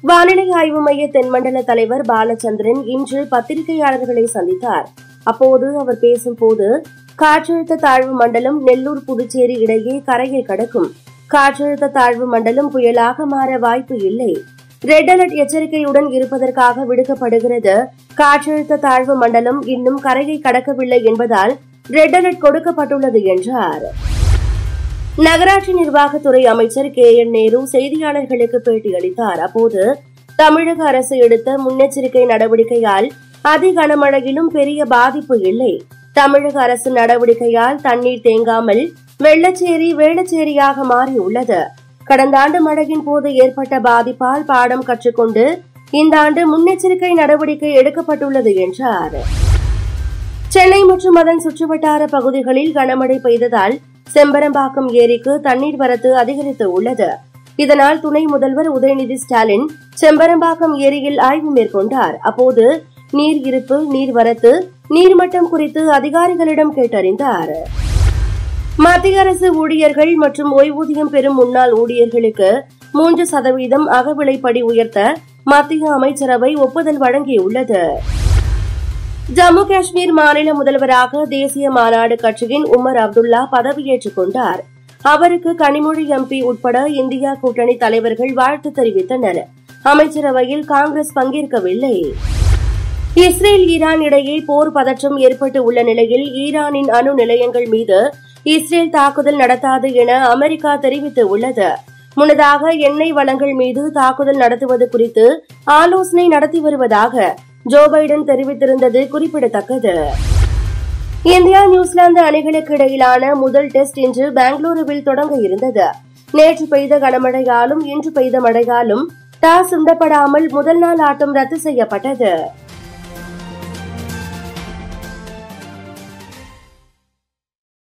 வானிலை ஆய்வு மைய தென்மண்டல தலைவர் பாலச்சந்திரன் இன்று பத்திரிகையாளர்களை சந்தித்தார் அப்போது அவர் பேசும்போது காற்றழுத்த தாழ்வு மண்டலம் நெல்லூர் புதுச்சேரி இடையே கரையை கடக்கும் காற்றழுத்த தாழ்வு மண்டலம் புயலாக மாற வாய்ப்பு இல்லை ரெட் அலர்ட் எச்சரிக்கையுடன் இருப்பதற்காக விடுக்கப்படுகிறது காற்றழுத்த தாழ்வு மண்டலம் இன்னும் கரையை கடக்கவில்லை என்பதால் ரெட் அலர்ட் கொடுக்கப்பட்டுள்ளது என்றார் நகராட்சி நிர்வாகத்துறை அமைச்சர் கே என் நேரு செய்தியாளர்களுக்கு பேட்டியளித்தார் அப்போது தமிழக அரசு எடுத்த முன்னெச்சரிக்கை நடவடிக்கையால் அதி கனமழையிலும் பெரிய பாதிப்பு இல்லை தமிழக அரசு நடவடிக்கையால் தண்ணீர் தேங்காமல் வெள்ளச்சேரி வேளச்சேரியாக மாறியுள்ளது கடந்த ஆண்டு மழையின் போது ஏற்பட்ட பாதிப்பால் பாடம் கற்றுக்கொண்டு இந்த ஆண்டு முன்னெச்சரிக்கை நடவடிக்கை எடுக்கப்பட்டுள்ளது என்றார் சென்னை மற்றும் அதன் சுற்றுவட்டார பகுதிகளில் கனமழை பெய்ததால் செம்பரம்பாக்கம் ஏரிக்கு தண்ணீர் வரத்து அதிகரித்து உள்ளது இதனால் துணை முதல்வர் உதயநிதி ஸ்டாலின் செம்பரம்பாக்கம் ஏரியில் ஆய்வு மேற்கொண்டார் அப்போது நீர் இருப்பு நீர்வரத்து நீர்மட்டம் குறித்து அதிகாரிகளிடம் கேட்டறிந்தார் மத்திய அரசு ஊழியர்கள் மற்றும் ஓய்வூதியம் பெறும் முன்னாள் ஊழியர்களுக்கு மூன்று சதவீதம் அகவிலைப்படி உயர்த்த மத்திய அமைச்சரவை ஒப்புதல் வழங்கியுள்ளது ஜம்மு காஷ்மீர் மாநில முதல்வராக தேசிய மாநாடு கட்சியின் உமர் அப்துல்லா பதவியேற்றுக் கொண்டார் அவருக்கு கனிமொழி எம்பி உட்பட இந்தியா கூட்டணி தலைவர்கள் வாழ்த்து தெரிவித்தனர் அமைச்சரவையில் காங்கிரஸ் பங்கேற்கவில்லை இஸ்ரேல் ஈரான் இடையே போர் பதற்றம் ஏற்பட்டு உள்ள நிலையில் ஈரானின் அணு நிலையங்கள் மீது இஸ்ரேல் தாக்குதல் நடத்தாது என அமெரிக்கா தெரிவித்து உள்ளது முன்னதாக எண்ணெய் வளங்கள் மீது தாக்குதல் நடத்துவது குறித்து ஆலோசனை நடத்தி வருவதாக ஜோ பைடன் தெரிவித்திருந்தது குறிப்பிடத்தக்கது இந்தியா நியூசிலாந்து அணிகளுக்கு இடையிலான முதல் டெஸ்ட் இன்று பெங்களூருவில் தொடங்க இருந்தது நேற்று பெய்த கனமழையாலும் இன்று பெய்த மழையாலும் டாஸ் உண்டப்படாமல் முதல் நாள் ஆட்டம் ரத்து செய்யப்பட்டது